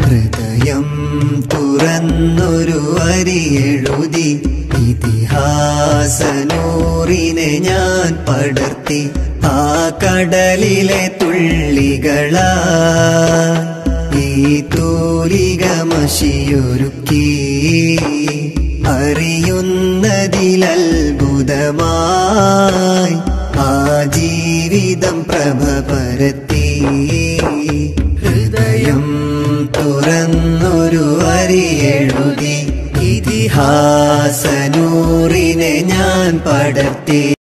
ഹൃദയം തുറന്നൊരു വരി എഴുതി ഇതിഹാസനൂറിനെ ഞാൻ പടർത്തി ആ കടലിലെ തുള്ളികളാ ഈ തൂലിക മഷിയൊരുക്കി അറിയുന്നതിലത്ഭുതമായി ആ ജീവിതം പ്രഭ പരത്തി ഹൃദയം തുറന്നൊരു വരി എഴുതി ഇതിഹാസനൂറിനെ ഞാൻ പടർത്തി